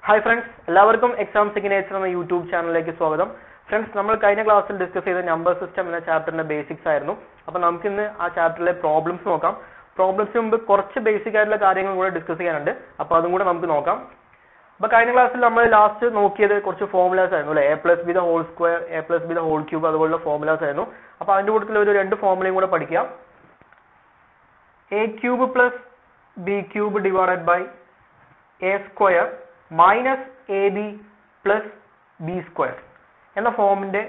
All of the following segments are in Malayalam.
ഹായ് ഫ്രണ്ട്സ് എല്ലാവർക്കും എക്സാം സിഗ്നേച്ചർ എന്ന യൂട്യൂബ് ചാനലിലേക്ക് സ്വാഗതം ഫ്രണ്ട്സ് നമ്മൾ കഴിഞ്ഞ ക്ലാസ്സിൽ ഡിസ്കസ് ചെയ്ത നമ്പർ സിസ്റ്റം എന്ന ചാപ്റ്ററിന്റെ ബേസിക്സ് ആയിരുന്നു അപ്പൊ നമുക്ക് ഇന്ന് ആ ചാപ്റ്ററിലെ പ്രോബ്ലംസ് നോക്കാം പ്രോബ്ലംസിന് മുമ്പ് കുറച്ച് ബേസിക് ആയിട്ടുള്ള കാര്യങ്ങൾ കൂടെ ഡിസ്കസ് ചെയ്യാനുണ്ട് അപ്പൊ അതും കൂടെ നമുക്ക് നോക്കാം അപ്പൊ കഴിഞ്ഞ ക്ലാസ്സിൽ നമ്മൾ ലാസ്റ്റ് നോക്കിയത് കുറച്ച് ഫോർമുലാസ് ആയിരുന്നു അല്ലെ A plus B the whole square A plus B the whole cube അതുപോലുള്ള ഫോർമുലാസ് ആയിരുന്നു അപ്പൊ അതിന്റെ കൂട്ടത്തിൽ ഒരു രണ്ട് ഫോർമുലയും കൂടെ പഠിക്കാം A cube plus B cube divided by A square minus A B plus B square എന്ന ഫോമിന്റെ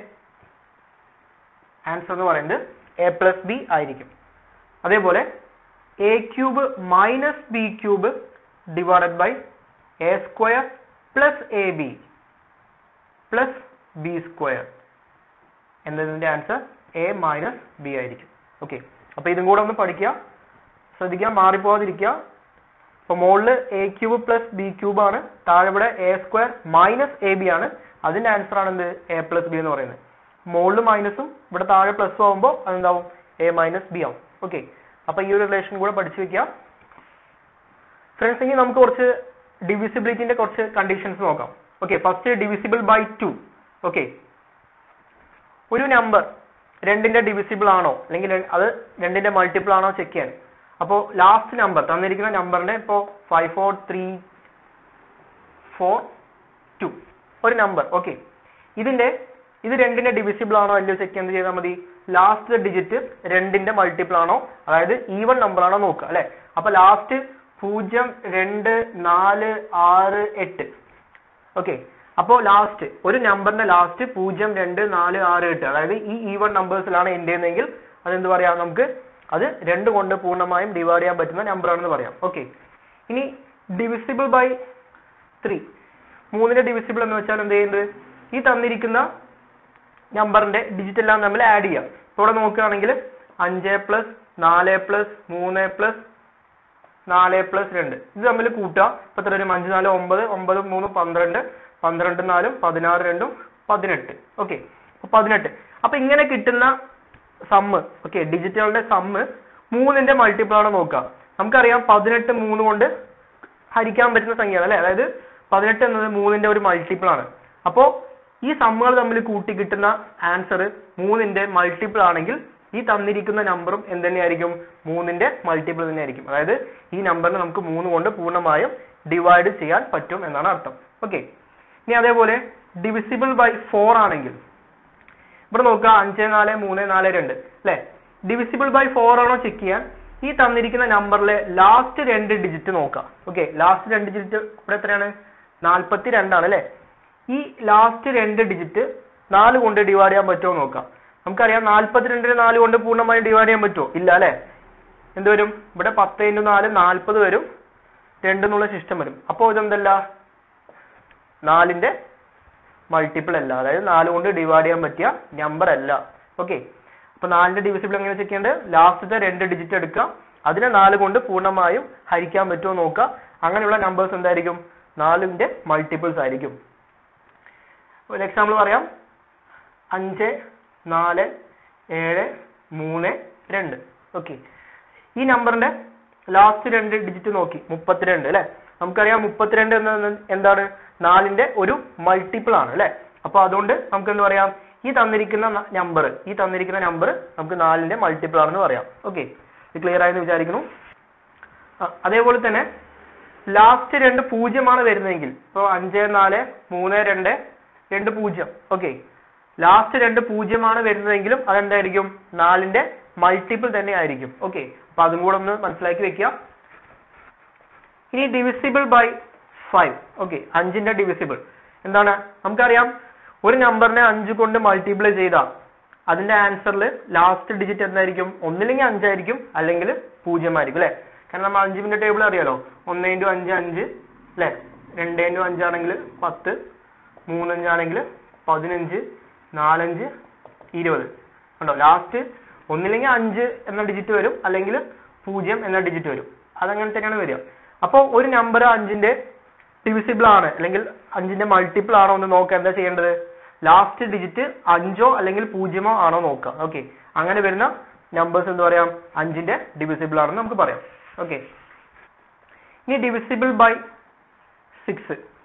ആൻസർ എന്ന് പറയുന്നത് എ പ്ലസ് ബി ആയിരിക്കും അതേപോലെ A cube minus B cube divided by A square plus A B plus B square എന്നതിന്റെ ആൻസർ എ മൈനസ് ബി ആയിരിക്കും ഓക്കെ അപ്പൊ ഇതും കൂടെ ഒന്ന് പഠിക്കുക ശ്രദ്ധിക്കുക മാറിപ്പോവാതിരിക്കുക അപ്പൊ മുകളില് A cube plus B cube ആണ് താഴെ ഇവിടെ A square minus A B ആണ് അതിന്റെ ആൻസർ ആണ് എന്ത് എ പ്ലസ് ബി എന്ന് പറയുന്നത് മുകളിൽ മൈനസും ഇവിടെ താഴെ പ്ലസും ആവുമ്പോൾ അതെന്താവും എ മൈനസ് ബി ആവും ഓക്കെ അപ്പൊ ഈ ഒരു റിലേഷൻ കൂടെ പഠിച്ചു വെക്കാം ഫ്രണ്ട്സ് ഇനി നമുക്ക് കുറച്ച് ഡിവിസിബിലിറ്റിന്റെ കുറച്ച് കണ്ടീഷൻസ് നോക്കാം okay first divisible by two okay ഒരു നമ്പർ രണ്ടിന്റെ ഡിവിസിബിൾ ആണോ അല്ലെങ്കിൽ അത് രണ്ടിന്റെ മൾട്ടിപ്പിൾ ആണോ ചെക്ക് ചെയ്യാൻ അപ്പോ ലാസ്റ്റ് നമ്പർ തന്നിരിക്കുന്ന നമ്പറിന്റെ ഇപ്പോ five four three four two ഒരു നമ്പർ ഓക്കെ ഇതിന്റെ ഇത് രണ്ടിന്റെ ഡിവിസിബിൾ ആണോ അല്ലയോ ചെക്ക് ചെയ്യാൻ ചെയ്താൽ മതി ലാസ്റ്റ് ഡിജിറ്റ് രണ്ടിന്റെ മൾട്ടിപ്പിൾ ആണോ അതായത് ഈവൺ നമ്പർ ആണോ നോക്കുക അല്ലെ അപ്പൊ ലാസ്റ്റ് പൂജ്യം രണ്ട് നാല് ആറ് എട്ട് ഓക്കെ അപ്പോ ലാസ്റ്റ് ഒരു നമ്പറിന്റെ ലാസ്റ്റ് പൂജ്യം രണ്ട് നാല് ആറ് എട്ട് അതായത് ഈ ഈവൺ നമ്പേഴ്സിലാണ് എന്റെ എന്നെങ്കിൽ അതെന്ത് പറയാം നമുക്ക് അത് രണ്ട് കൊണ്ട് പൂർണ്ണമായും ഡിവൈഡ് ചെയ്യാൻ പറ്റുന്ന നമ്പർ ആണെന്ന് പറയാം ഓക്കെ ഇനി ഡിവിസിബിൾ ബൈ ത്രീ മൂന്നിന്റെ ഡിവിസിബിൾ എന്ന് വെച്ചാൽ എന്ത് ചെയ്യുന്നത് ഈ തന്നിരിക്കുന്ന നമ്പറിന്റെ ഡിജിറ്റ് എല്ലാം തമ്മിൽ ആഡ് ചെയ്യാം ഇവിടെ നോക്കുകയാണെങ്കിൽ അഞ്ച് പ്ലസ് നാല് പ്ലസ് മൂന്ന് പ്ലസ് നാല് പ്ലസ് രണ്ട് ഇത് തമ്മിൽ കൂട്ടുക ഇപ്പൊ എത്ര വരും അഞ്ച് നാല് ഒമ്പത് ഒമ്പത് മൂന്ന് പന്ത്രണ്ട് പന്ത്രണ്ട് നാലും പതിനാറ് രണ്ടും പതിനെട്ട് ഓക്കെ പതിനെട്ട് അപ്പൊ ഇങ്ങനെ കിട്ടുന്ന സമ്മ് ഓക്കെ ഡിജിറ്റുകളുടെ സമ്മ് മൂന്നിന്റെ മൾട്ടിപ്പിൾ ആണ് നോക്കുക നമുക്കറിയാം പതിനെട്ട് മൂന്ന് കൊണ്ട് ഹരിക്കാൻ പറ്റുന്ന സംഖ്യയാണ് അല്ലെ അതായത് പതിനെട്ട് എന്നത് മൂന്നിന്റെ ഒരു മൾട്ടിപ്പിൾ ആണ് അപ്പോ ഈ സമ്മുകൾ തമ്മിൽ കൂട്ടി കിട്ടുന്ന ആൻസർ മൂന്നിന്റെ മൾട്ടിപ്പിൾ ആണെങ്കിൽ ഈ തന്നിരിക്കുന്ന നമ്പറും എന്ത് തന്നെയായിരിക്കും മൂന്നിന്റെ മൾട്ടിപ്പിൾ തന്നെയായിരിക്കും അതായത് ഈ നമ്പറിനെ നമുക്ക് മൂന്ന് കൊണ്ട് പൂർണ്ണമായും ഡിവൈഡ് ചെയ്യാൻ പറ്റും എന്നാണ് അർത്ഥം ഓക്കെ ഇനി അതേപോലെ ഡിവിസിബിൾ ബൈ ഫോർ ആണെങ്കിൽ ഇവിടെ നോക്കുക അഞ്ച് നാല് മൂന്ന് നാല് രണ്ട് അല്ലെ ഡിവിസിബിൾ ബൈ ഫോർ ആണോ ചെക്ക് ചെയ്യാൻ ഈ തന്നിരിക്കുന്ന നമ്പറിലെ ലാസ്റ്റ് രണ്ട് ഡിജിറ്റ് നോക്കാം ഓക്കെ ലാസ്റ്റ് രണ്ട് ഡിജിറ്റ് ഇവിടെ എത്രയാണ് നാൽപ്പത്തി രണ്ടാണ് അല്ലെ ഈ ലാസ്റ്റ് രണ്ട് ഡിജിറ്റ് നാല് കൊണ്ട് ഡിവൈഡ് ചെയ്യാൻ പറ്റുമോ നോക്കാം നമുക്കറിയാം നാൽപ്പത്തിരണ്ടിന് നാല് കൊണ്ട് പൂർണ്ണമായും ഡിവൈഡ് ചെയ്യാൻ പറ്റുമോ ഇല്ല അല്ലെ എന്ത് വരും ഇവിടെ പത്ത് ഇൻറ്റു നാല് നാൽപ്പത് വരും രണ്ട് എന്നുള്ള സിസ്റ്റം വരും അപ്പോ ഇതെന്തല്ല നാലിന്റെ മൾട്ടിപ്പിൾ അല്ല അതായത് നാല് കൊണ്ട് ഡിവൈഡ് ചെയ്യാൻ പറ്റിയ നമ്പർ അല്ല ഓക്കെ അപ്പൊ നാലിന്റെ ഡിവിസിബിൾ എങ്ങനെ ചെക്ക് ചെയ്യേണ്ടത് ലാസ്റ്റത്തെ രണ്ട് ഡിജിറ്റ് എടുക്കുക അതിനെ നാല് കൊണ്ട് പൂർണ്ണമായും ഹരിക്കാൻ പറ്റുമോ നോക്കുക അങ്ങനെയുള്ള നമ്പേഴ്സ് എന്തായിരിക്കും നാലിന്റെ മൾട്ടിപ്പിൾസ് ആയിരിക്കും ഒരു എക്സാമ്പിൾ പറയാം അഞ്ച് നാല് ഏഴ് മൂന്ന് രണ്ട് ഓക്കെ ഈ നമ്പറിന്റെ ലാസ്റ്റ് രണ്ട് ഡിജിറ്റ് നോക്കി മുപ്പത്തിരണ്ട് അല്ലെ നമുക്കറിയാം മുപ്പത്തിരണ്ട് എന്നത് എന്താണ് നാലിന്റെ ഒരു മൾട്ടിപ്പിൾ ആണ് അല്ലെ അപ്പൊ അതുകൊണ്ട് നമുക്ക് എന്ത് പറയാം ഈ തന്നിരിക്കുന്ന നമ്പർ ഈ തന്നിരിക്കുന്ന നമ്പർ നമുക്ക് നാലിന്റെ മൾട്ടിപ്പിൾ ആണെന്ന് പറയാം ഓക്കെ ഇത് ക്ലിയർ ആയെന്ന് വിചാരിക്കുന്നു അതേപോലെ തന്നെ ലാസ്റ്റ് രണ്ട് പൂജ്യമാണ് വരുന്നതെങ്കിൽ ഇപ്പൊ അഞ്ച് നാല് മൂന്ന് രണ്ട് രണ്ട് പൂജ്യം ഓക്കെ ലാസ്റ്റ് രണ്ട് പൂജ്യമാണ് വരുന്നതെങ്കിലും അതെന്തായിരിക്കും നാലിന്റെ മൾട്ടിപ്പിൾ തന്നെ ആയിരിക്കും ഓക്കെ അപ്പൊ അതും കൂടെ ഒന്ന് മനസ്സിലാക്കി വെക്കുക ഇനി ഡിവിസിബിൾ ബൈ ഫൈവ് ഓക്കെ അഞ്ചിന്റെ ഡിവിസിബിൾ എന്താണ് നമുക്കറിയാം ഒരു നമ്പറിനെ അഞ്ച് കൊണ്ട് മൾട്ടിപ്ലൈ ചെയ്താൽ അതിന്റെ ആൻസറിൽ ലാസ്റ്റ് ഡിജിറ്റ് എന്തായിരിക്കും ഒന്നില്ലെങ്കിൽ അഞ്ചായിരിക്കും അല്ലെങ്കിൽ പൂജ്യമായിരിക്കും അല്ലെ കാരണം നമ്മൾ അഞ്ചിന്റെ ടേബിൾ അറിയാലോ ഒന്ന് ഇൻറ്റു അഞ്ച് അഞ്ച് അല്ലെ രണ്ട് ഇൻറ്റു അഞ്ചാണെങ്കിൽ പത്ത് മൂന്നഞ്ചാണെങ്കിൽ പതിനഞ്ച് നാലഞ്ച് ഇരുപത് കണ്ടോ ലാസ്റ്റ് ഒന്നില്ലെങ്കിൽ അഞ്ച് എന്ന ഡിജിറ്റ് വരും അല്ലെങ്കിൽ പൂജ്യം എന്ന ഡിജിറ്റ് വരും അതങ്ങനെ തന്നെയാണ് വരിക അപ്പോൾ ഒരു നമ്പർ അഞ്ചിന്റെ ഡിവിസിബിൾ ആണ് അല്ലെങ്കിൽ അഞ്ചിന്റെ മൾട്ടിപ്പിൾ ആണോ എന്ന് നോക്കുക എന്താ ചെയ്യേണ്ടത് ലാസ്റ്റ് ഡിജിറ്റ് അഞ്ചോ അല്ലെങ്കിൽ പൂജ്യമോ ആണോ നോക്കുക ഓക്കെ അങ്ങനെ വരുന്ന നമ്പേഴ്സ് എന്ത് പറയാം അഞ്ചിന്റെ ഡിവിസിബിൾ ആണെന്ന് നമുക്ക് പറയാം ഓക്കെ ഇനി ഡിവിസിബിൾ ബൈ സിക്സ്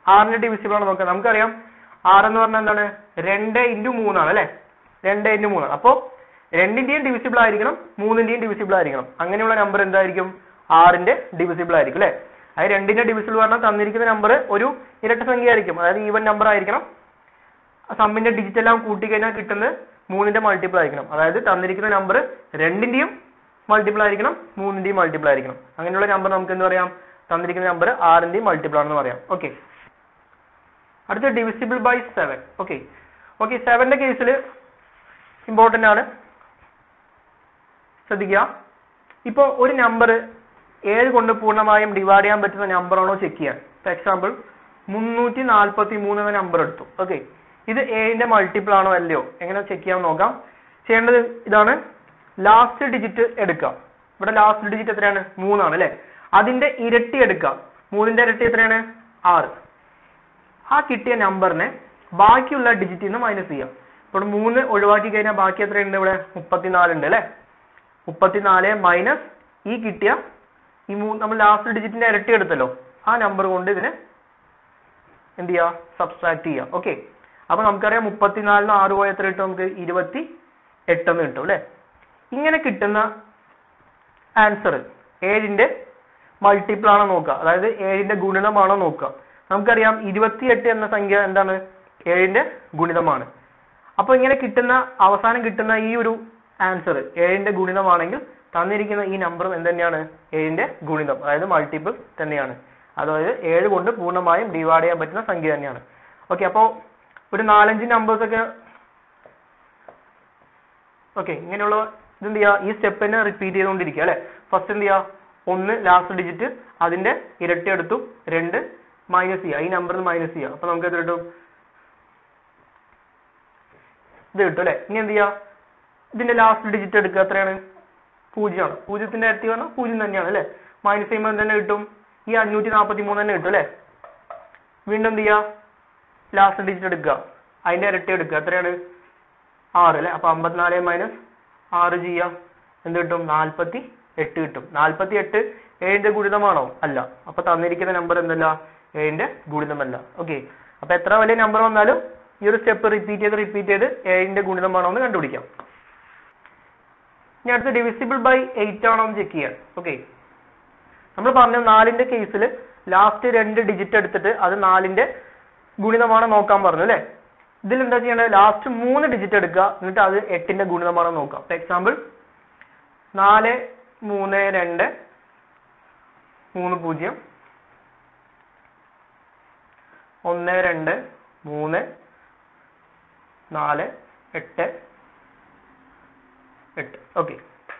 ആറിന്റെ ഡിവിസിബിൾ ആണ് നോക്കാം നമുക്കറിയാം ആറ് എന്ന് പറഞ്ഞാൽ എന്താണ് രണ്ട് ഇൻറ്റു മൂന്നാണ് അല്ലെ രണ്ട് ഇൻറ്റു മൂന്നാണ് അപ്പോ രണ്ടിന്റെയും ഡിവിസിബിൾ ആയിരിക്കണം മൂന്നിന്റെയും ഡിവിസിബിൾ ആയിരിക്കണം അങ്ങനെയുള്ള നമ്പർ എന്തായിരിക്കും ആറിന്റെ ഡിവിസിബിൾ ആയിരിക്കും അല്ലെ അതായത് രണ്ടിന്റെ ഡിവിസിബിൾ പറഞ്ഞാൽ തന്നിരിക്കുന്ന നമ്പർ ഒരു ഇരട്ട സംഖ്യ ആയിരിക്കും അതായത് ഈവൻ നമ്പർ ആയിരിക്കണം സമ്മിന്റെ ഡിജിറ്റ് എല്ലാം കൂട്ടിക്കഴിഞ്ഞാൽ കിട്ടുന്നത് മൂന്നിന്റെ മൾട്ടിപ്പിൾ ആയിരിക്കണം അതായത് തന്നിരിക്കുന്ന നമ്പർ രണ്ടിന്റെയും മൾട്ടിപ്പിൾ ആയിരിക്കണം മൂന്നിന്റെയും മൾട്ടിപ്പിൾ ആയിരിക്കണം അങ്ങനെയുള്ള നമ്പർ നമുക്ക് എന്ത് പറയാം തന്നിരിക്കുന്ന നമ്പർ ആറിന്റെയും മൾട്ടിപ്പിൾ ആണെന്ന് പറയാം ഓക്കെ അടുത്ത divisible by seven okay okay സെവന്റെ കേസിൽ ഇമ്പോർട്ടന്റ് ആണ് ശ്രദ്ധിക്കുക ഇപ്പൊ ഒരു നമ്പർ ഏഴ് കൊണ്ട് പൂർണ്ണമായും ഡിവൈഡ് ചെയ്യാൻ പറ്റുന്ന നമ്പർ ആണോ ചെക്ക് ചെയ്യാൻ ഫോർ എക്സാമ്പിൾ മുന്നൂറ്റി നാൽപ്പത്തി മൂന്ന് എന്ന നമ്പർ എടുത്തു ഓക്കെ ഇത് ഏഴിന്റെ മൾട്ടിപ്പിൾ ആണോ അല്ലയോ എങ്ങനെ ചെക്ക് ചെയ്യാൻ നോക്കാം ചെയ്യേണ്ടത് ഇതാണ് ലാസ്റ്റ് ഡിജിറ്റ് എടുക്കുക ഇവിടെ ലാസ്റ്റ് ഡിജിറ്റ് എത്രയാണ് മൂന്നാണ് അല്ലെ അതിന്റെ ഇരട്ടി എടുക്കുക മൂന്നിന്റെ ഇരട്ടി എത്രയാണ് ആറ് ആ കിട്ടിയ നമ്പറിനെ ബാക്കിയുള്ള ഡിജിറ്റിൽ നിന്ന് മൈനസ് ചെയ്യാം ഇപ്പോൾ മൂന്ന് ഒഴിവാക്കി കഴിഞ്ഞാൽ ബാക്കി എത്രയുണ്ട് ഇവിടെ മുപ്പത്തിനാല് ഉണ്ട് അല്ലെ മുപ്പത്തിനാല് മൈനസ് ഈ കിട്ടിയ ഈ മൂന്ന് നമ്മൾ ലാസ്റ്റ് ഡിജിറ്റിന്റെ ഇരട്ടി എടുത്തല്ലോ ആ നമ്പർ കൊണ്ട് ഇതിനെ എന്ത് ചെയ്യുക സബ്സ്ട്രാക്ട് ചെയ്യുക ഓക്കെ അപ്പൊ നമുക്കറിയാം മുപ്പത്തിനാലിന് ആറ് പോയ എത്ര കിട്ടും നമുക്ക് ഇരുപത്തി എട്ടെന്ന് കിട്ടും അല്ലെ ഇങ്ങനെ കിട്ടുന്ന ആൻസർ ഏഴിന്റെ മൾട്ടിപ്പിൾ ആണോ നോക്കുക അതായത് ഏഴിന്റെ ഗുണിതമാണോ നോക്കുക നമുക്കറിയാം ഇരുപത്തിയെട്ട് എന്ന സംഖ്യ എന്താണ് ഏഴിന്റെ ഗുണിതമാണ് അപ്പൊ ഇങ്ങനെ കിട്ടുന്ന അവസാനം കിട്ടുന്ന ഈ ഒരു ആൻസർ ഏഴിന്റെ ഗുണിതമാണെങ്കിൽ തന്നിരിക്കുന്ന ഈ നമ്പറും എന്ത് തന്നെയാണ് ഏഴിന്റെ ഗുണിതം അതായത് മൾട്ടിപ്പിൾ തന്നെയാണ് അതായത് ഏഴ് കൊണ്ട് പൂർണ്ണമായും ഡിവൈഡ് ചെയ്യാൻ പറ്റുന്ന സംഖ്യ തന്നെയാണ് ഓക്കെ അപ്പോ ഒരു നാലഞ്ച് നമ്പേഴ്സ് ഒക്കെ ഓക്കെ ഇങ്ങനെയുള്ള ഇതെന്ത് ചെയ്യുക ഈ സ്റ്റെപ്പ് തന്നെ റിപ്പീറ്റ് ചെയ്തുകൊണ്ടിരിക്കുക അല്ലെ ഫസ്റ്റ് എന്ത് ചെയ്യുക ഒന്ന് ലാസ്റ്റ് ഡിജിറ്റ് അതിന്റെ ഇരട്ടി എടുത്തു രണ്ട് മൈനസ് ചെയ്യുക ഈ നമ്പറിൽ മൈനസ് ചെയ്യുക അപ്പൊ നമുക്ക് എത്ര കിട്ടും ഇത് കിട്ടും അല്ലെ ഇനി എന്ത് ചെയ്യുക ഇതിന്റെ ലാസ്റ്റ് ഡിജിറ്റ് എടുക്കുക എത്രയാണ് പൂജ്യമാണ് പൂജ്യത്തിന്റെ ഇരട്ടി പറഞ്ഞാൽ പൂജ്യം തന്നെയാണ് അല്ലെ മൈനസ് ചെയ്യുമ്പോൾ എന്ത് തന്നെ കിട്ടും ഈ അഞ്ഞൂറ്റി നാൽപ്പത്തി മൂന്ന് തന്നെ കിട്ടും അല്ലെ വീണ്ടും എന്ത് ചെയ്യുക ലാസ്റ്റ് ഡിജിറ്റ് എടുക്കുക അതിന്റെ ഇരട്ടി എടുക്കുക എത്രയാണ് ആറ് അല്ലെ അപ്പൊ അമ്പത്തിനാല് മൈനസ് ആറ് ചെയ്യാം എന്ത് കിട്ടും നാൽപ്പത്തി എട്ട് കിട്ടും നാൽപ്പത്തി എട്ട് ഏഴിന്റെ ഗുണിതമാണോ അല്ല അപ്പൊ തന്നിരിക്കുന്ന നമ്പർ എന്തല്ല ഏഴിന്റെ ഗുണിതമല്ല ഓക്കെ അപ്പൊ എത്ര വലിയ നമ്പർ വന്നാലും ഈ ഒരു സ്റ്റെപ്പ് റിപ്പീറ്റ് ചെയ്ത് റിപ്പീറ്റ് ചെയ്ത് ഏഴിന്റെ ഗുണിതമാണോ എന്ന് കണ്ടുപിടിക്കാം ഇനി അടുത്ത് ഡിവിസിബിൾ ബൈ എയ്റ്റ് ആണോ എന്ന് ചെക്ക് ചെയ്യാൻ ഓക്കെ നമ്മൾ പറഞ്ഞു നാലിന്റെ കേസിൽ ലാസ്റ്റ് രണ്ട് ഡിജിറ്റ് എടുത്തിട്ട് അത് നാലിന്റെ ഗുണിതമാണോ നോക്കാൻ പറഞ്ഞു അല്ലെ ഇതിൽ എന്താ ചെയ്യേണ്ടത് ലാസ്റ്റ് മൂന്ന് ഡിജിറ്റ് എടുക്കുക എന്നിട്ട് അത് എട്ടിന്റെ ഗുണിതമാണോ നോക്കാം ഫോർ എക്സാമ്പിൾ നാല് മൂന്ന് രണ്ട് മൂന്ന് പൂജ്യം ഒന്ന് രണ്ട് മൂന്ന് നാല് എട്ട് എട്ട് ഓക്കെ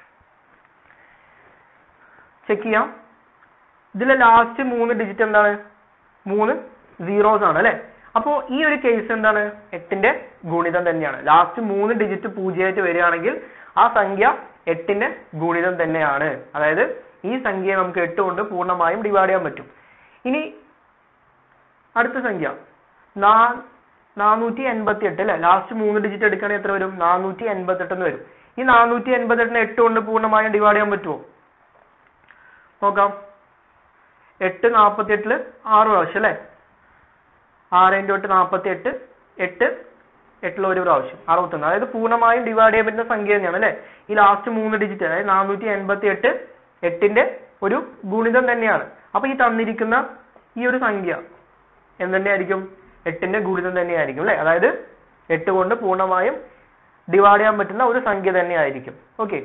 ചെക്ക് ചെയ്യാം ഇതിലെ ലാസ്റ്റ് മൂന്ന് ഡിജിറ്റ് എന്താണ് മൂന്ന് സീറോസ് ആണ് അല്ലെ അപ്പോ ഈ ഒരു കേസ് എന്താണ് എട്ടിന്റെ ഗുണിതം തന്നെയാണ് ലാസ്റ്റ് മൂന്ന് ഡിജിറ്റ് പൂജ്യമായിട്ട് വരികയാണെങ്കിൽ ആ സംഖ്യ എട്ടിന്റെ ഗുണിതം തന്നെയാണ് അതായത് ഈ സംഖ്യയെ നമുക്ക് എട്ട് കൊണ്ട് പൂർണ്ണമായും ഡിവൈഡ് ചെയ്യാൻ പറ്റും ഇനി അടുത്ത സംഖ്യ നാ നാനൂറ്റി എൺപത്തി എട്ട് അല്ലെ ലാസ്റ്റ് മൂന്ന് ഡിജിറ്റ് എടുക്കുകയാണെങ്കിൽ എത്ര വരും നാനൂറ്റി എൺപത്തി എട്ട് എന്ന് വരും ഈ നാനൂറ്റി എൺപത്തി എട്ടിനെ എട്ട് കൊണ്ട് പൂർണ്ണമായും ഡിവൈഡ് ചെയ്യാൻ പറ്റുമോ നോക്കാം എട്ട് നാൽപ്പത്തി എട്ടില് ആറ് പ്രാവശ്യം അല്ലെ ആറ് ഇൻറ്റു എട്ട് നാൽപ്പത്തി എട്ട് എട്ട് എട്ടിൽ ഒരു പ്രാവശ്യം അറുപത്തൊന്ന് അതായത് പൂർണ്ണമായും ഡിവൈഡ് ചെയ്യാൻ പറ്റുന്ന സംഖ്യ തന്നെയാണ് അല്ലെ ഈ ലാസ്റ്റ് മൂന്ന് ഡിജിറ്റ് അതായത് നാനൂറ്റി എൺപത്തി എട്ട് എട്ടിന്റെ ഒരു ഗുണിതം തന്നെയാണ് അപ്പൊ ഈ തന്നിരിക്കുന്ന ഈ ഒരു സംഖ്യ എന്ത് തന്നെയായിരിക്കും എട്ടിന്റെ ഗുണിതം തന്നെയായിരിക്കും അല്ലെ അതായത് എട്ട് കൊണ്ട് പൂർണ്ണമായും ഡിവൈഡ് ചെയ്യാൻ പറ്റുന്ന ഒരു സംഖ്യ തന്നെയായിരിക്കും ഓക്കെ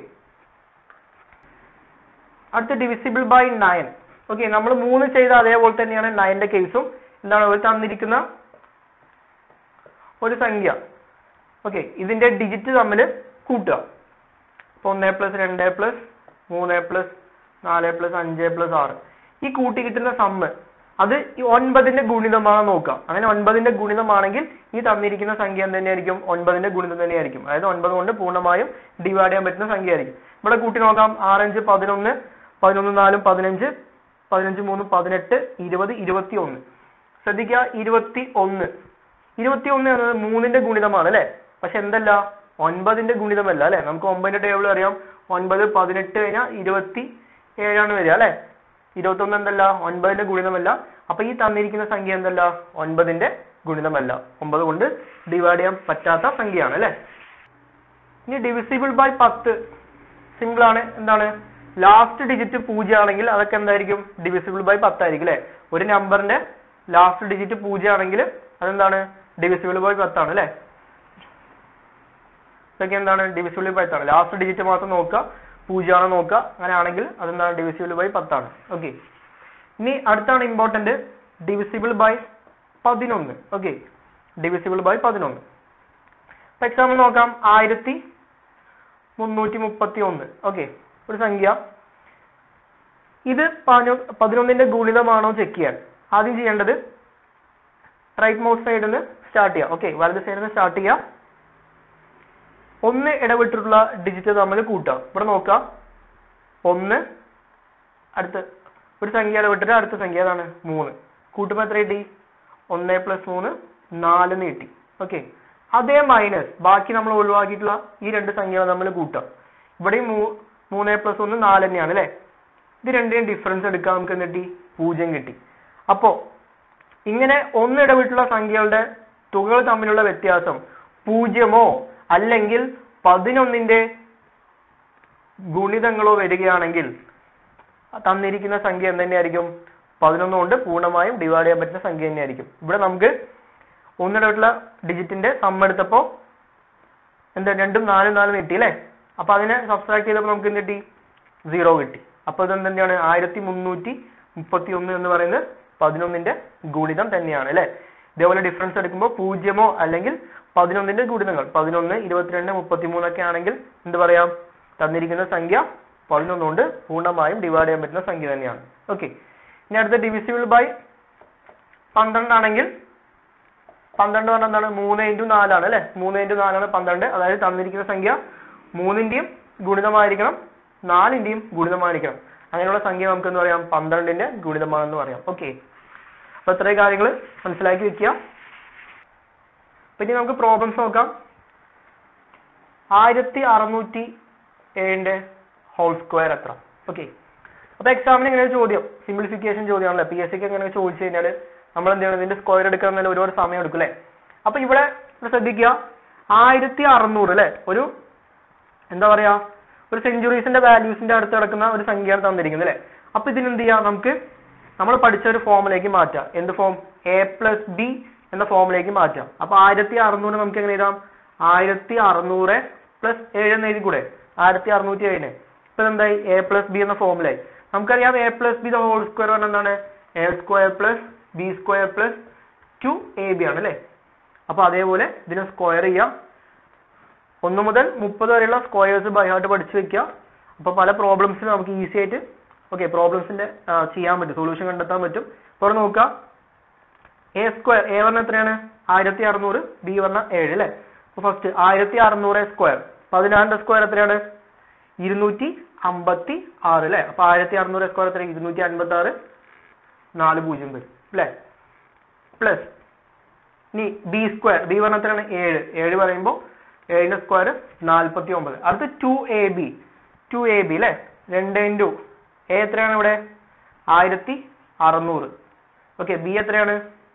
അടുത്ത ഡിവിസിബിൾ ബൈ നയൻ ഓക്കെ നമ്മൾ മൂന്ന് ചെയ്ത അതേപോലെ തന്നെയാണ് നയന്റെ കേസും എന്താണ് ഒരു തന്നിരിക്കുന്ന ഒരു സംഖ്യ ഓക്കെ ഇതിന്റെ ഡിജിറ്റ് തമ്മിൽ കൂട്ടുക ഇപ്പൊ ഒന്ന് പ്ലസ് രണ്ട് പ്ലസ് മൂന്ന് പ്ലസ് നാല് പ്ലസ് അഞ്ച് പ്ലസ് ആറ് ഈ കൂട്ടി കിട്ടുന്ന സമ്മ് അത് ഈ ഒൻപതിന്റെ ഗുണിതമാണോ നോക്കാം അങ്ങനെ ഒൻപതിന്റെ ഗുണിതമാണെങ്കിൽ ഈ തന്നിരിക്കുന്ന സംഖ്യ എന്ത് തന്നെയായിരിക്കും ഒൻപതിന്റെ ഗുണിതം തന്നെയായിരിക്കും അതായത് ഒൻപത് കൊണ്ട് പൂർണ്ണമായും ഡിവൈഡ് ചെയ്യാൻ പറ്റുന്ന സംഖ്യ ആയിരിക്കും ഇവിടെ കൂട്ടി നോക്കാം ആറഞ്ച് പതിനൊന്ന് പതിനൊന്ന് നാലും പതിനഞ്ച് പതിനഞ്ച് മൂന്ന് പതിനെട്ട് ഇരുപത് ഇരുപത്തി ഒന്ന് ശ്രദ്ധിക്കുക ഇരുപത്തി ഒന്ന് ഇരുപത്തി ഒന്ന് എന്നത് മൂന്നിന്റെ ഗുണിതമാണ് അല്ലെ പക്ഷെ എന്തല്ല ഒൻപതിന്റെ ഗുണിതമല്ല അല്ലെ നമുക്ക് ഒമ്പതിന്റെ ടേബിൾ അറിയാം ഒൻപത് പതിനെട്ട് കഴിഞ്ഞാൽ ഇരുപത്തി ഏഴാണ് വരിക അല്ലെ ഇരുപത്തൊന്ന് എന്തല്ല ഒൻപതിന്റെ ഗുണിതമല്ല അപ്പൊ ഈ തന്നിരിക്കുന്ന സംഖ്യ എന്തല്ല ഒൻപതിന്റെ ഗുണിതമല്ല ഒമ്പത് കൊണ്ട് ഡിവൈഡ് ചെയ്യാൻ പറ്റാത്ത സംഖ്യയാണ് അല്ലെ ഇനി ഡിവിസിബിൾ ബൈ പത്ത് സിമ്പിൾ ആണ് എന്താണ് ലാസ്റ്റ് ഡിജിറ്റ് പൂജ്യം ആണെങ്കിൽ അതൊക്കെ എന്തായിരിക്കും ഡിവിസിബിൾ ബൈ പത്തായിരിക്കും അല്ലെ ഒരു നമ്പറിന്റെ ലാസ്റ്റ് ഡിജിറ്റ് പൂജ്യം ആണെങ്കിൽ അതെന്താണ് ഡിവിസിബിൾ ബൈ പത്താണ് അല്ലെ ഇതൊക്കെ എന്താണ് ഡിവിസിബിൾ ബൈ പത്താണ് ലാസ്റ്റ് ഡിജിറ്റ് മാത്രം നോക്കുക പൂജ്യമാണോ നോക്കുക അങ്ങനെ ആണെങ്കിൽ അതെന്താണ് ഡിവിസിബിൾ ബൈ പത്താണ് ഓക്കെ ഇനി അടുത്താണ് ഇമ്പോർട്ടന്റ് ഡിവിസിബിൾ ബൈ പതിനൊന്ന് ഓക്കെ ഡിവിസിബിൾ ബൈ പതിനൊന്ന് ഇപ്പൊ എക്സാമ്പിൾ നോക്കാം ആയിരത്തി മുന്നൂറ്റി മുപ്പത്തി ഒന്ന് ഓക്കെ ഒരു സംഖ്യ ഇത് പതിനൊ- പതിനൊന്നിന്റെ ഗുണിതമാണോ ചെക്ക് ചെയ്യാൻ ആദ്യം ചെയ്യേണ്ടത് റൈറ്റ് മൗസ് സൈഡിൽ നിന്ന് സ്റ്റാർട്ട് ചെയ്യാം ഓക്കെ വലത് സൈഡിൽ നിന്ന് സ്റ്റാർട്ട് ചെയ്യാം ഒന്ന് ഇടവിട്ടിട്ടുള്ള ഡിജിറ്റ് തമ്മിൽ കൂട്ടാം ഇവിടെ നോക്കാം ഒന്ന് അടുത്ത് ഒരു സംഖ്യ ഇടവിട്ടിട്ട് അടുത്ത സംഖ്യ ഏതാണ് മൂന്ന് കൂട്ടുമ്പോൾ എത്ര കിട്ടി ഒന്ന് പ്ലസ് മൂന്ന് നാല് എന്ന് കിട്ടി ഓക്കെ അതേ മൈനസ് ബാക്കി നമ്മൾ ഒഴിവാക്കിയിട്ടുള്ള ഈ രണ്ട് സംഖ്യകൾ നമ്മൾ കൂട്ടാം ഇവിടെയും മൂ- മൂന്ന് പ്ലസ് ഒന്ന് നാല് തന്നെയാണ് അല്ലെ ഇത് രണ്ടിനും ഡിഫറൻസ് എടുക്കാൻ നമുക്ക് എന്ത് കിട്ടി പൂജ്യം കിട്ടി അപ്പോ ഇങ്ങനെ ഒന്നിടവിട്ടുള്ള സംഖ്യകളുടെ തുകകൾ തമ്മിലുള്ള വ്യത്യാസം പൂജ്യമോ അല്ലെങ്കിൽ പതിനൊന്നിന്റെ ഗുണിതങ്ങളോ വരികയാണെങ്കിൽ തന്നിരിക്കുന്ന സംഖ്യ എന്ത് തന്നെയായിരിക്കും പതിനൊന്ന് കൊണ്ട് പൂർണ്ണമായും ഡിവൈഡ് ചെയ്യാൻ പറ്റുന്ന സംഖ്യ തന്നെയായിരിക്കും ഇവിടെ നമുക്ക് ഒന്നിടവിട്ടുള്ള ഡിജിറ്റിന്റെ സം എടുത്തപ്പോ എന്താ രണ്ടും നാലും നാലും കിട്ടി അല്ലേ അപ്പൊ അതിനെ സബ്സ്ട്രാക്ട് ചെയ്തപ്പോൾ നമുക്ക് എന്ത് കിട്ടി സീറോ കിട്ടി അപ്പൊ ഇത് തന്നെയാണ് ആയിരത്തി മുന്നൂറ്റി മുപ്പത്തി ഒന്ന് എന്ന് പറയുന്നത് പതിനൊന്നിന്റെ ഗുണിതം തന്നെയാണ് അല്ലെ ഇതേപോലെ ഡിഫറൻസ് എടുക്കുമ്പോൾ പൂജ്യമോ അല്ലെങ്കിൽ പതിനൊന്നിന്റെ ഗുണിതങ്ങൾ പതിനൊന്ന് ഇരുപത്തിരണ്ട് മുപ്പത്തിമൂന്നൊക്കെ ആണെങ്കിൽ എന്ത് പറയാം തന്നിരിക്കുന്ന സംഖ്യ പതിനൊന്ന് കൊണ്ട് പൂർണ്ണമായും ഡിവൈഡ് ചെയ്യാൻ പറ്റുന്ന സംഖ്യ തന്നെയാണ് ഓക്കെ ഇനി അടുത്ത ഡിവിസിബിൾ ബൈ പന്ത്രണ്ടാണെങ്കിൽ പന്ത്രണ്ട് പറഞ്ഞാൽ എന്താണ് മൂന്ന് ഇൻറ്റു നാലാണ് അല്ലെ മൂന്ന് ഇൻറ്റു നാലാണ് പന്ത്രണ്ട് അതായത് തന്നിരിക്കുന്ന സംഖ്യ മൂന്നിന്റെയും ഗുണിതമായിരിക്കണം നാലിന്റെയും ഗുണിതമായിരിക്കണം അങ്ങനെയുള്ള സംഖ്യ നമുക്ക് എന്ന് പറയാം പന്ത്രണ്ടിന്റെ ഗുണിതമാണെന്ന് പറയാം ഓക്കെ അപ്പൊ ഇത്രയും കാര്യങ്ങൾ മനസ്സിലാക്കി വെക്കുക അപ്പൊ ഇനി നമുക്ക് പ്രോബ്ലംസ് നോക്കാം ആയിരത്തി അറുന്നൂറ്റി ഏഴിന്റെ ഹോൾ സ്ക്വയർ എത്ര ഓക്കെ അപ്പൊ എക്സാമിന് ഇങ്ങനെ ഒരു ചോദ്യം സിംപ്ലിഫിക്കേഷൻ ചോദ്യമാണല്ലോ പി എസ് സിക്ക് അങ്ങനെ ചോദിച്ചു കഴിഞ്ഞാൽ നമ്മൾ എന്ത് ചെയ്യണം ഇതിന്റെ സ്ക്വയർ എടുക്കാൻ തന്നെ ഒരുപാട് സമയം എടുക്കും അല്ലേ അപ്പൊ ഇവിടെ ഇവിടെ ശ്രദ്ധിക്കുക ആയിരത്തി അറുന്നൂറ് അല്ലെ ഒരു എന്താ പറയാ ഒരു സെഞ്ചുറീസിന്റെ വാല്യൂസിന്റെ അടുത്ത് കിടക്കുന്ന ഒരു സംഖ്യയാണ് തന്നിരിക്കുന്നത് അല്ലെ അപ്പൊ ഇതിന് എന്ത് ചെയ്യാം നമുക്ക് നമ്മൾ പഠിച്ച ഒരു ഫോമിലേക്ക് മാറ്റാം എന്ത് ഫോം എ പ്ലസ് ബി എന്ന ഫോമിലേക്ക് മാറ്റാം അപ്പൊ ആയിരത്തി അറുന്നൂറ് നമുക്ക് എങ്ങനെ എഴുതാം ആയിരത്തി അറുന്നൂറ് പ്ലസ് ഏഴ് എന്ന് എഴുതി കൂടെ ആയിരത്തി അറുന്നൂറ്റി ഏഴിന് ഇപ്പൊ എന്തായി എ പ്ലസ് ബി എന്ന ഫോമിലായി നമുക്കറിയാം A plus B whole square പറഞ്ഞാൽ എന്താണ് A square plus B square plus two A B ആണ് അല്ലെ അപ്പൊ അതേപോലെ ഇതിനെ സ്ക്വയർ ചെയ്യാം ഒന്ന് മുതൽ മുപ്പത് വരെയുള്ള സ്ക്വയേഴ്സ് ബൈ ഹാർട്ട് പഠിച്ചു വെക്കുക അപ്പൊ പല പ്രോബ്ലംസിനും നമുക്ക് ഈസി ആയിട്ട് ഓക്കെ പ്രോബ്ലംസിന്റെ ചെയ്യാൻ പറ്റും സൊല്യൂഷൻ കണ്ടെത്താൻ പറ്റും ഇപ്പോൾ നോക്കുക എ സ്ക്വയർ എ പറഞ്ഞ എത്രയാണ് ആയിരത്തി അറുന്നൂറ് ബി പറഞ്ഞ ഏഴ് അല്ലെ അപ്പൊ ഫസ്റ്റ് ആയിരത്തി അറുന്നൂറ് സ്ക്വയർ പതിനാറിന്റെ സ്ക്വയർ എത്രയാണ് ഇരുന്നൂറ്റി അമ്പത്തി ആറ് അല്ലെ അപ്പൊ ആയിരത്തി അറുന്നൂറ് സ്ക്വയർ എത്ര ഇരുന്നൂറ്റി അൻപത്തി ആറ് നാല് പൂജ്യം വരും അല്ലെ പ്ലസ് ഇനി ബി സ്ക്വയർ ബി പറഞ്ഞ എത്രയാണ് ഏഴ് ഏഴ് പറയുമ്പോൾ ഏഴിന്റെ സ്ക്വയർ നാൽപ്പത്തി ഒമ്പത് അടുത്ത് two A B two A B അല്ലെ രണ്ട് ഇൻറ്റു എ എത്രയാണ് ഇവിടെ ആയിരത്തി അറുന്നൂറ് ഓക്കെ ബി എത്രയാണ്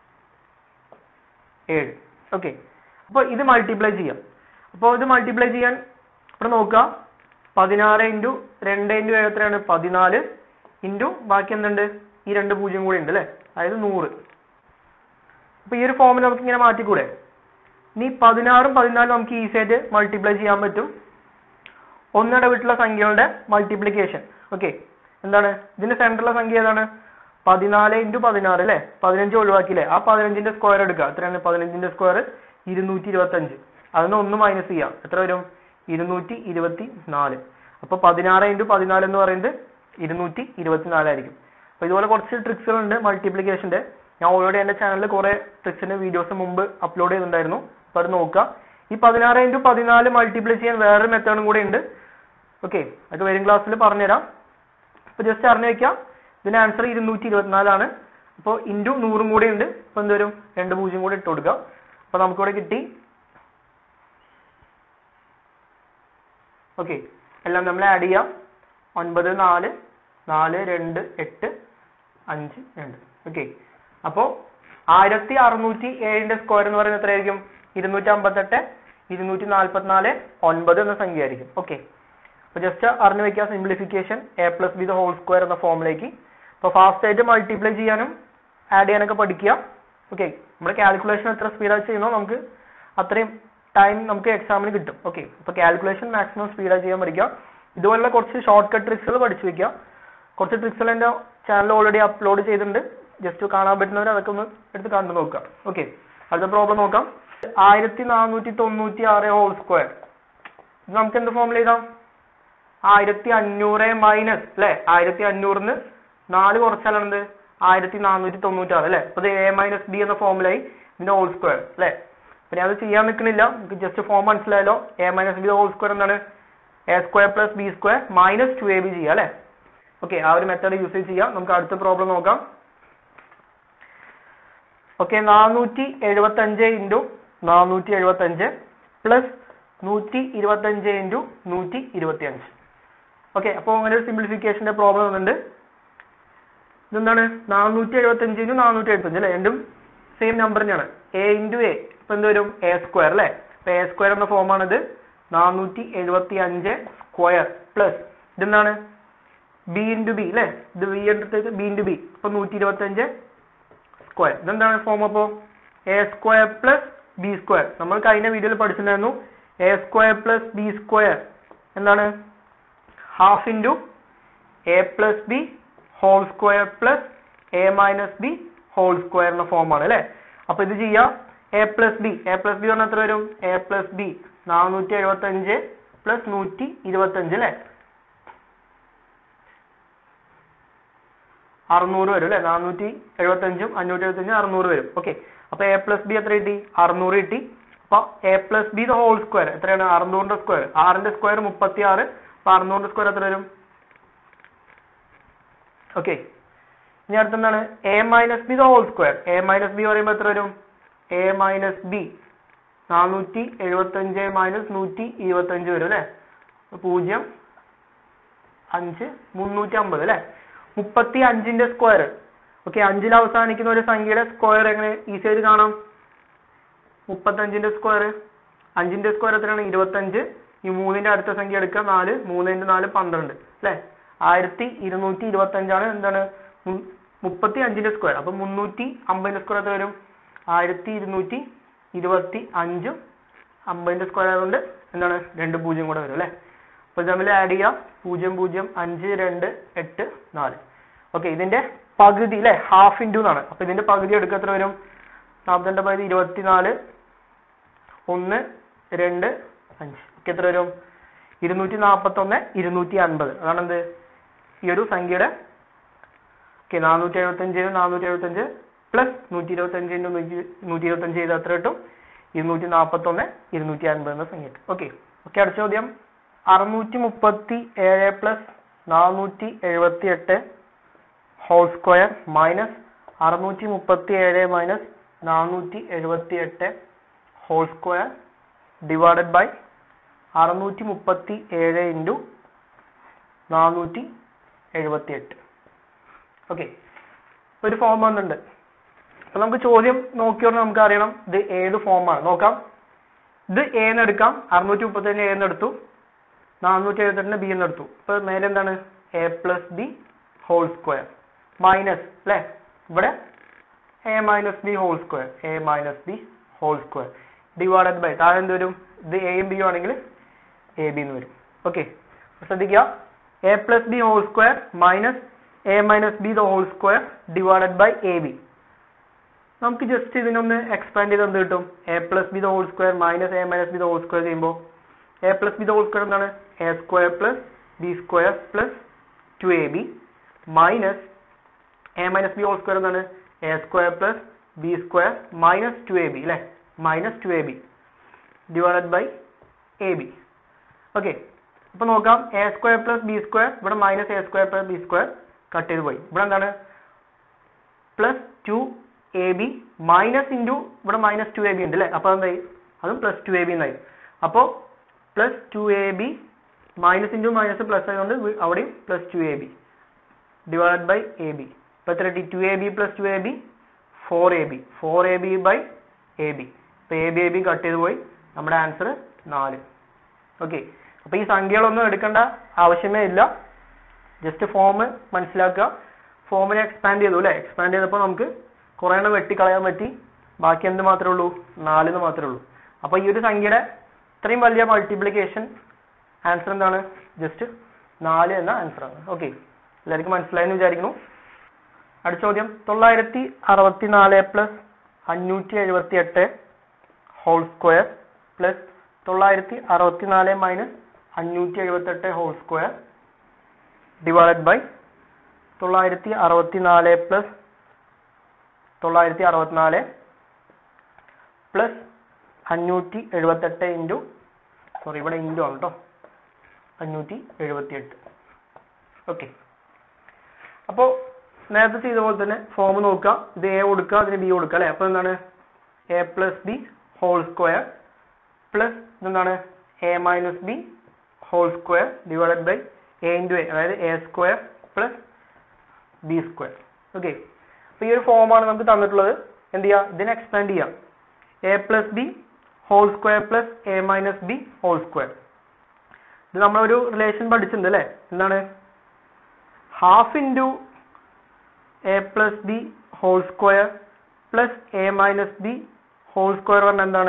ഏഴ് ഓക്കെ അപ്പോൾ ഇത് മൾട്ടിപ്ലൈ ചെയ്യാം അപ്പോൾ ഇത് മൾട്ടിപ്ലൈ ചെയ്യാൻ ഇവിടെ നോക്കുക പതിനാറ് ഇൻറ്റു രണ്ട് ഇൻറ്റു ഏഴ് എത്രയാണ് പതിനാല് ഇൻറ്റു ബാക്കി എന്തുണ്ട് ഈ രണ്ട് പൂജ്യം കൂടി ഉണ്ട് അല്ലേ അതായത് നൂറ് അപ്പൊ ഈ ഒരു ഫോമിൽ നമുക്ക് ഇങ്ങനെ മാറ്റിക്കൂടെ ഇനി പതിനാറും പതിനാലും നമുക്ക് ഈസി ആയിട്ട് മൾട്ടിപ്ലൈ ചെയ്യാൻ പറ്റും ഒന്നിടെ വീട്ടിലുള്ള സംഖ്യകളുടെ മൾട്ടിപ്ലിക്കേഷൻ ഓക്കെ എന്താണ് ഇതിന്റെ സെന്ററിലെ സംഖ്യ ഏതാണ് പതിനാല് ഇൻറ്റു പതിനാറ് അല്ലെ പതിനഞ്ച് ഒഴിവാക്കിയില്ലേ ആ പതിനഞ്ചിന്റെ സ്ക്വയർ എടുക്കുക എത്രയാണ് പതിനഞ്ചിന്റെ സ്ക്വയർ ഇരുന്നൂറ്റി ഇരുപത്തി അഞ്ച് അതിന് ഒന്ന് മൈനസ് ചെയ്യാം എത്ര വരും ഇരുന്നൂറ്റി ഇരുപത്തി നാല് അപ്പൊ പതിനാറ് ഇൻറ്റു പതിനാല് എന്ന് പറയുന്നത് ഇരുന്നൂറ്റി ഇരുപത്തിനാലായിരിക്കും അപ്പൊ ഇതുപോലെ കുറച്ച് ട്രിക്സുകൾ ഉണ്ട് മൾട്ടിപ്ലിക്കേഷന്റെ ഞാൻ ഓൾറെഡി എന്റെ ചാനലിൽ കുറെ ട്രിക്സിന്റെ വീഡിയോസ് മുമ്പ് അപ്ലോഡ് ചെയ്തിട്ടുണ്ടായിരുന്നു അപ്പൊ അത് നോക്കുക ഈ പതിനാറ് ഇൻറ്റു പതിനാല് മൾട്ടിപ്ലൈ ചെയ്യാൻ വേറൊരു മെത്തേഡും കൂടെ ഉണ്ട് ഓക്കെ അത് വരും ക്ലാസ്സിൽ പറഞ്ഞുതരാം അപ്പൊ ജസ്റ്റ് അറിഞ്ഞു വെക്കാം ഇതിന്റെ ആൻസർ ഇരുന്നൂറ്റി ഇരുപത്തിനാലാണ് അപ്പോൾ ഇൻറ്റു നൂറും കൂടെ ഉണ്ട് അപ്പൊ എന്ത് വരും രണ്ട് പൂജ്യം കൂടെ ഇട്ട് കൊടുക്കുക അപ്പൊ നമുക്കിവിടെ കിട്ടി ഓക്കെ എല്ലാം നമ്മൾ ആഡ് ചെയ്യാം ഒൻപത് നാല് നാല് രണ്ട് എട്ട് അഞ്ച് രണ്ട് ഓക്കെ അപ്പോ ആയിരത്തി അറുന്നൂറ്റി ഏഴിന്റെ സ്ക്വയർ എന്ന് പറയുന്നത് എത്രയായിരിക്കും ഇരുന്നൂറ്റി അമ്പത്തെട്ട് ഇരുന്നൂറ്റി നാൽപ്പത്തിനാല് ഒൻപത് എന്ന സംഖ്യ ആയിരിക്കും ഓക്കെ അപ്പൊ ജസ്റ്റ് അറിഞ്ഞു വെക്കുക simplification A plus B the whole square എന്ന ഫോമിലേക്ക് അപ്പൊ ഫാസ്റ്റ് ആയിട്ട് മൾട്ടിപ്ലൈ ചെയ്യാനും ആഡ് ചെയ്യാനൊക്കെ പഠിക്കുക ഓക്കെ നമ്മുടെ കാൽക്കുലേഷൻ എത്ര സ്പീഡായി ചെയ്യുന്നോ നമുക്ക് അത്രയും ടൈം നമുക്ക് എക്സാമിന് കിട്ടും ഓക്കെ അപ്പൊ കാൽക്കുലേഷൻ മാക്സിമം സ്പീഡായി ചെയ്യാൻ പഠിക്കുക ഇതുപോലുള്ള കുറച്ച് ഷോർട്ട് കട്ട് ട്രിക്സുകൾ പഠിച്ചു വെക്കുക കുറച്ച് ട്രിക്സുകൾ എൻ്റെ ചാനൽ ഓൾറെഡി അപ്ലോഡ് ചെയ്തിട്ടുണ്ട് ജസ്റ്റ് കാണാൻ പറ്റുന്നവർ അതൊക്കെ ഒന്ന് എടുത്ത് കണ്ടു നോക്കുക ഓക്കെ അടുത്ത പ്രോബ്ലം നോക്കാം ആയിരത്തി നാനൂറ്റി തൊണ്ണൂറ്റി ആറ് ഹോൾ സ്ക്വയർ ഇത് നമുക്ക് എന്ത് ഫോമിൽ എഴുതാം ആയിരത്തി അഞ്ഞൂറ് മൈനസ് അല്ലെ ആയിരത്തി അഞ്ഞൂറിന് നാല് കുറച്ചാൽ എന്ത് ആയിരത്തി നാനൂറ്റി തൊണ്ണൂറ്റി ആറ് അല്ലെ അപ്പൊ എ മൈനസ് ബി എന്ന ഫോമിലായി ഇതിന്റെ ഹോൾ സ്ക്വയർ അല്ലെ അപ്പൊ ഞാൻ അത് ചെയ്യാൻ നിൽക്കുന്നില്ല നമുക്ക് ജസ്റ്റ് ഫോം മനസ്സിലായല്ലോ A minus B whole square എന്താണ് A square plus B square minus two A B ചെയ്യാം അല്ലെ ഓക്കെ ആ ഒരു മെത്തേഡ് യൂസ് ചെയ്യാം നമുക്ക് അടുത്ത പ്രോബ്ലം നോക്കാം ഓക്കെ നാനൂറ്റി എഴുപത്തി അഞ്ച് ഇൻറ്റു നാനൂറ്റി എഴുപത്തി അഞ്ച് പ്ലസ് നൂറ്റി ഇരുപത്തി അഞ്ച് ഇൻറ്റു നൂറ്റി ഇരുപത്തി അഞ്ച് ഓക്കെ അപ്പോൾ അങ്ങനെ ഒരു സിംപ്ലിഫിക്കേഷന്റെ പ്രോബ്ലം വന്നിട്ടുണ്ട് ഇതെന്താണ് നാനൂറ്റി എഴുപത്തി അഞ്ച് ഇൻറ്റു നാനൂറ്റി എഴുപത്തി അഞ്ച് അല്ലെ രണ്ടും സെയിം നമ്പർ തന്നെയാണ് എ ഇൻറ്റു എ ഇപ്പൊ എന്ത് വരും എ സ്ക്വയർ അല്ലെ അപ്പൊ എ സ്ക്വയർ എന്ന ഫോമാണിത് നാനൂറ്റി എഴുപത്തി അഞ്ച് സ്ക്വയർ പ്ലസ് ഇതെന്താണ് ബി ഇൻറ്റു ബി അല്ലെ ഇത് ബി എടുത്തേക്ക് ബി ഇൻറ്റു ബി അപ്പൊ നൂറ്റി ഇരുപത്തി അഞ്ച് സ്ക്വയർ ഇതെന്താണ് ഫോം അപ്പോ A square plus B square നമ്മൾ കഴിഞ്ഞ വീഡിയോയിൽ പഠിച്ചിട്ടുണ്ടായിരുന്നു A square plus B square എന്താണ് half into A plus B whole square plus A minus B whole square എന്ന ഫോമാണ് അല്ലെ അപ്പൊ ഇത് ചെയ്യാം A plus B A plus B പറഞ്ഞാൽ എത്ര വരും എ പ്ലസ് ബി നാനൂറ്റി എഴുപത്തി അഞ്ച് പ്ലസ് നൂറ്റി ഇരുപത്തി അഞ്ച് അല്ലെ അറുന്നൂറ് വരും അല്ലെ നാനൂറ്റി എഴുപത്തി അഞ്ചും അഞ്ഞൂറ്റി എഴുപത്തി അഞ്ചും അറുന്നൂറ് വരും ഓക്കെ അപ്പൊ എ പ്ലസ് ബി എത്ര കിട്ടി അറുന്നൂറ് കിട്ടി അപ്പൊ A plus B the whole square എത്രയാണ് അറുന്നൂറിന്റെ സ്ക്വയർ ആറിന്റെ സ്ക്വയർ മുപ്പത്തി ആറ് അപ്പൊ അറുന്നൂറിന്റെ സ്ക്വയർ എത്ര വരും ഓക്കെ ഇനി അടുത്തെന്താണ് A minus B the whole square A minus B പറയുമ്പോൾ എത്ര വരും എ മൈനസ് ബി നാനൂറ്റി എഴുപത്തി അഞ്ച് മൈനസ് നൂറ്റി ഇരുപത്തി അഞ്ച് വരും അല്ലെ പൂജ്യം അഞ്ച് മുന്നൂറ്റി അമ്പത് അല്ലെ മുപ്പത്തി അഞ്ചിന്റെ സ്ക്വയർ ഓക്കെ അഞ്ചിൽ അവസാനിക്കുന്ന ഒരു സംഖ്യയുടെ സ്ക്വയർ എങ്ങനെ ഈസി ആയിട്ട് കാണാം മുപ്പത്തഞ്ചിന്റെ സ്ക്വയർ അഞ്ചിന്റെ സ്ക്വയർ എത്രയാണ് ഇരുപത്തഞ്ച് ഈ മൂന്നിന്റെ അടുത്ത സംഖ്യ എടുക്കുക നാല് മൂന്ന് ഇൻറ്റു നാല് പന്ത്രണ്ട് അല്ലെ ആയിരത്തി ഇരുന്നൂറ്റി ഇരുപത്തി അഞ്ചാണ് എന്താണ് മു- മുപ്പത്തി അഞ്ചിന്റെ സ്ക്വയർ അപ്പൊ മുന്നൂറ്റി അമ്പതിന്റെ സ്ക്വയർ എത്ര വരും ആയിരത്തി ഇരുന്നൂറ്റി ഇരുപത്തി അഞ്ചും അമ്പതിന്റെ സ്ക്വയർ ആയതുകൊണ്ട് എന്താണ് രണ്ട് പൂജ്യം കൂടെ വരും അല്ലെ അപ്പൊ ഇത് തമ്മിൽ ആഡ് ചെയ്യാം പൂജ്യം പൂജ്യം അഞ്ച് രണ്ട് എട്ട് നാല് ഓക്കെ ഇതിന്റെ പകുതി അല്ലെ ഹാഫ് ഇൻറ്റു എന്നാണ് അപ്പൊ ഇതിന്റെ പകുതി എടുക്കുക എത്ര വരും നാൽപ്പത്തിരണ്ട് പകുതി ഇരുപത്തിനാല് ഒന്ന് രണ്ട് അഞ്ച് ഒക്കെ എത്ര വരും ഇരുന്നൂറ്റി നാൽപ്പത്തി ഒന്ന് ഇരുന്നൂറ്റി അൻപത് അതാണ് എന്ത് ഈ ഒരു സംഖ്യയുടെ ഓക്കെ നാനൂറ്റി എഴുപത്തി അഞ്ച് നാനൂറ്റി എഴുപത്തി അഞ്ച് പ്ലസ് നൂറ്റി ഇരുപത്തി അഞ്ച് ഇൻറ്റു നൂറ്റി നൂറ്റി ഇരുപത്തി അഞ്ച് ചെയ്ത് എത്ര കിട്ടും ഇരുന്നൂറ്റി നാൽപ്പത്തി ഒന്ന് ഇരുന്നൂറ്റി അൻപത് എന്ന സംഖ്യ കിട്ടും ഓക്കെ ഓക്കെ അടുത്ത ചോദ്യം അറുന്നൂറ്റി മുപ്പത്തി ഏഴ് പ്ലസ് നാനൂറ്റി എഴുപത്തി എട്ട് ഹോൾ സ്ക്വയർ മൈനസ് അറുന്നൂറ്റി മുപ്പത്തി ഏഴ് മൈനസ് നാനൂറ്റി എഴുപത്തി എട്ട് ഹോൾ സ്ക്വയർ ഡിവൈഡഡ് ബൈ അറുന്നൂറ്റി മുപ്പത്തി ഏഴ് ഇൻറ്റു നാനൂറ്റി എഴുപത്തി എട്ട് ഓക്കെ ഒരു ഫോം വന്നിട്ടുണ്ട് അപ്പൊ നമുക്ക് ചോദ്യം നോക്കിയോണ്ട് നമുക്ക് അറിയണം ഇത് ഏത് ഫോമാണ് നോക്കാം ഇത് എ എന്ന് എടുക്കാം അറുന്നൂറ്റി മുപ്പത്തി ഏഴ് എന്ന് എടുത്തു നാനൂറ്റി എഴുപത്തെട്ടിന് ബി എന്ന് എടുത്തു ഇപ്പൊ മേലെ എന്താണ് A plus B whole square minus അല്ലെ ഇവിടെ A minus B whole square A minus B whole square divided by താഴെ എന്ത് വരും ഇത് എയും ബിയും ആണെങ്കിൽ എ ബി എന്ന് വരും ഓക്കെ ശ്രദ്ധിക്കുക A plus B whole square minus A minus B the whole square divided by A B നമുക്ക് ജസ്റ്റ് ഇതിനൊന്ന് എക്സ്പാൻഡ് ചെയ്ത് എന്ത് കിട്ടും A plus B the whole square minus A minus B the whole square ചെയ്യുമ്പോൾ A plus B the whole square എന്താണ് A square plus B square plus two A B minus A minus B whole square എന്താണ് A square plus B square minus two A B അല്ലെ minus two A B divided by A B okay അപ്പൊ നോക്കാം A square plus B square ഇവിടെ minus A square plus B square cut ചെയ്ത് പോയി ഇവിടെ എന്താണ് plus two A B minus into ഇവിടെ മൈനസ് ടു എ ബി ഉണ്ട് അല്ലേ അപ്പൊ എന്തായി അതും പ്ലസ് ടു എ ബി എന്നായി അപ്പോ plus two A B minus into minus plus ആയതുകൊണ്ട് വി- അവിടെയും plus two A B divide by A B അപ്പൊ എത്ര കിട്ടി two A B plus two A B four A B four A B by A B ഇപ്പൊ A B A B cut ചെയ്ത് പോയി നമ്മുടെ ആൻസർ നാല് ഓക്കെ അപ്പൊ ഈ സംഖ്യകളൊന്നും എടുക്കേണ്ട ആവശ്യമേ ഇല്ല ജസ്റ്റ് ഫോം മനസ്സിലാക്കുക ഫോമിനെ എക്സ്പാൻഡ് ചെയ്തു അല്ലെ എക്സ്പാൻഡ് ചെയ്തപ്പോൾ നമുക്ക് കുറെ എണ്ണം വെട്ടിക്കളയാൻ പറ്റി ബാക്കി എന്ത് മാത്രമേ ഉള്ളൂ നാലെന്ന് മാത്രമേ ഉള്ളൂ അപ്പൊ ഈ ഒരു സംഖ്യയുടെ ഇത്രയും വലിയ മൾട്ടിപ്ലിക്കേഷൻ ആൻസർ എന്താണ് ജസ്റ്റ് നാല് എന്ന ആൻസർ ആണ് ഓക്കെ എല്ലാവർക്കും മനസ്സിലായെന്ന് വിചാരിക്കുന്നു അടുത്ത ചോദ്യം തൊള്ളായിരത്തി അറുപത്തി നാല് പ്ലസ് അഞ്ഞൂറ്റി എഴുപത്തി എട്ട് ഹോൾ സ്ക്വയർ പ്ലസ് തൊള്ളായിരത്തി അറുപത്തി നാല് മൈനസ് അഞ്ഞൂറ്റി എഴുപത്തി എട്ട് ഹോൾ സ്ക്വയർ ഡിവൈഡഡ് ബൈ തൊള്ളായിരത്തി അറുപത്തി നാല് പ്ലസ് തൊള്ളായിരത്തി അറുപത്തിനാല് പ്ലസ് അഞ്ഞൂറ്റി എഴുപത്തെട്ട് ഇൻറ്റു സോറി ഇവിടെ ഇൻറ്റു ആണ് കേട്ടോ അഞ്ഞൂറ്റി എഴുപത്തി എട്ട് ഓക്കെ അപ്പോൾ നേരത്തെ ചെയ്ത പോലെ തന്നെ ഫോം നോക്കുക ഇത് എ കൊടുക്കുക അതിന് ബി കൊടുക്കുക അല്ലേ അപ്പോൾ എന്താണ് A plus B whole square plus ഇതെന്താണ് A minus B whole square divided by A into A അതായത് A square plus B square okay അപ്പോൾ ഈ ഒരു ഫോമാണ് നമുക്ക് തന്നിട്ടുള്ളത് എന്ത് ചെയ്യുക ഇതിനെ എക്സ്പാൻഡ് ചെയ്യാം A plus B whole square plus A minus B whole square ഇത് നമ്മളൊരു റിലേഷൻ പഠിച്ചിട്ടുണ്ട് അല്ലേ എന്താണ് half into A plus B whole square plus A minus B whole square പറഞ്ഞാൽ എന്താണ്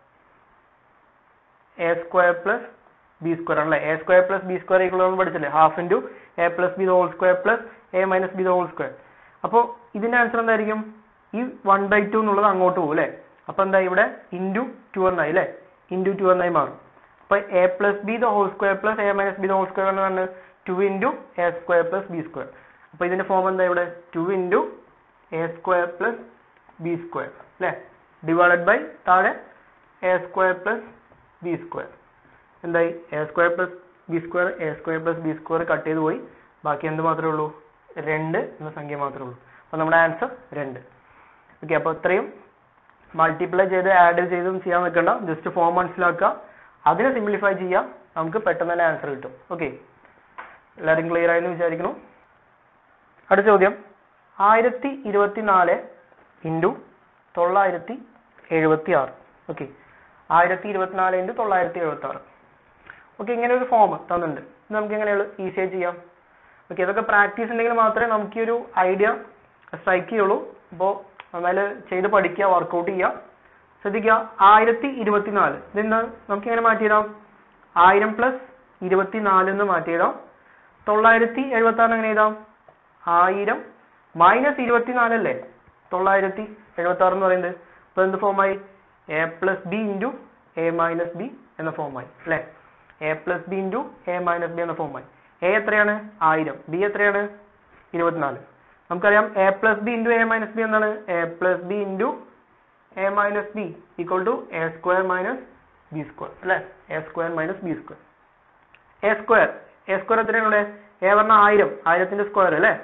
A square plus B square ആണല്ലേ A square plus B square equal എന്ന് പഠിച്ചില്ലേ half into A plus B whole square plus A minus B whole square അപ്പോൾ ഇതിന്റെ ആൻസർ എന്തായിരിക്കും ഈ വൺ ബൈ ടു എന്നുള്ളത് അങ്ങോട്ട് പോകും അല്ലേ അപ്പൊ എന്താ ഇവിടെ ഇൻറ്റു ടു എന്നായി അല്ലേ ഇൻറ്റു ടു എന്നായി മാറും അപ്പൊ A plus B the whole square plus A minus B the whole square എന്ന് പറഞ്ഞാൽ two into A square plus B square അപ്പൊ ഇതിന്റെ ഫോം എന്താ ഇവിടെ two into A square plus B square അല്ലേ ഡിവൈഡഡ് ബൈ താഴെ A square plus B square എന്തായി A square plus B square A square plus B square cut ചെയ്ത് പോയി ബാക്കി എന്ത് മാത്രമേ ഉള്ളൂ രണ്ട് എന്ന സംഖ്യ മാത്രമേ ഉള്ളൂ അപ്പൊ നമ്മുടെ ആൻസർ രണ്ട് ഓക്കെ അപ്പൊ ഇത്രയും മൾട്ടിപ്ലൈ ചെയ്ത് ആഡ് ചെയ്തും ചെയ്യാൻ നിൽക്കണ്ട ജസ്റ്റ് ഫോം മനസ്സിലാക്കുക അതിനെ സിംപ്ലിഫൈ ചെയ്യാം നമുക്ക് പെട്ടെന്ന് തന്നെ ആൻസർ കിട്ടും ഓക്കെ എല്ലാവരും ക്ലിയർ ആയെന്ന് വിചാരിക്കുന്നു അടുത്ത ചോദ്യം ആയിരത്തി ഇരുപത്തിനാല് ഇൻറ്റു തൊള്ളായിരത്തി എഴുപത്തി ആറ് ഓക്കെ ആയിരത്തി ഇരുപത്തിനാല് ഇൻറ്റു തൊള്ളായിരത്തി എഴുപത്തി ആറ് ഓക്കെ ഇങ്ങനെ ഒരു ഫോം തന്നിട്ടുണ്ട് ഇത് നമുക്ക് എങ്ങനെയുള്ള ഈസിയായി ചെയ്യാം ഓക്കെ ഇതൊക്കെ പ്രാക്ടീസ് ഉണ്ടെങ്കിൽ മാത്രമേ നമുക്ക് ഈ ഒരു ഐഡിയ സ്ട്രൈക്ക് ചെയ്യുള്ളൂ അപ്പോൾ നന്നായി ചെയ്ത് പഠിക്കുക വർക്കൗട്ട് ചെയ്യുക ശ്രദ്ധിക്കുക ആയിരത്തി ഇരുപത്തിനാല് ഇതെന്താ നമുക്ക് എങ്ങനെ മാറ്റിയിടാം ആയിരം പ്ലസ് ഇരുപത്തിനാല് എന്ന് മാറ്റിയിടാം തൊള്ളായിരത്തി എഴുപത്തി ആറ് എങ്ങനെ എഴുതാം ആയിരം മൈനസ് ഇരുപത്തിനാല് അല്ലേ തൊള്ളായിരത്തി എഴുപത്തി ആറ് എന്ന് പറയുന്നത് ഇപ്പൊ എന്ത് ഫോമായി A plus B into A minus B എന്ന ഫോമായി അല്ലേ A plus B into A minus B എന്ന ഫോമായി എ എത്രയാണ് ആയിരം ബി എത്രയാണ് ഇരുപത്തിനാല് നമുക്കറിയാം A plus B into A minus B എന്താണ് A plus B into A minus B equal to A square minus B square അല്ലേ A square minus B square A square A square എത്രയാണ് ഇവിടെ എ പറഞ്ഞ ആയിരം ആയിരത്തിന്റെ സ്ക്വയർ അല്ലേ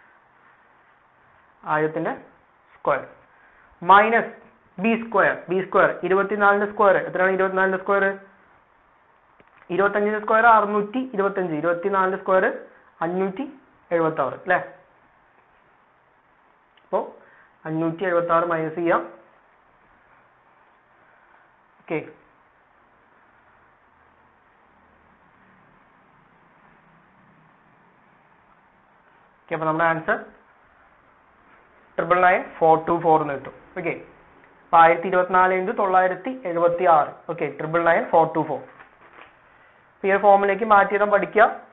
ആയിരത്തിന്റെ square minus B square B square ഇരുപത്തിനാലിന്റെ സ്ക്വയർ എത്രയാണ് ഇരുപത്തിനാലിന്റെ സ്ക്വയർ ഇരുപത്തഞ്ചിന്റെ സ്ക്വയർ അറുന്നൂറ്റി ഇരുപത്തഞ്ച് ഇരുപത്തിനാലിന്റെ സ്ക്വയർ അഞ്ഞൂറ്റി എഴുപത്തി ആറ് അല്ലേ അപ്പോ അഞ്ഞൂറ്റി എഴുപത്തി ആറ് മൈനസ് ചെയ്യാം ഓക്കെ ഓക്കെ അപ്പൊ നമ്മുടെ answer triple nine four two four എന്ന് കിട്ടും ഓക്കെ അപ്പൊ ആയിരത്തി ഇരുപത്തിനാല് ഇൻറ്റു തൊള്ളായിരത്തി എഴുപത്തി ആറ് okay triple nine four two four ഈ ഒരു ഫോമിലേക്ക് മാറ്റിയിടാൻ പഠിക്കുക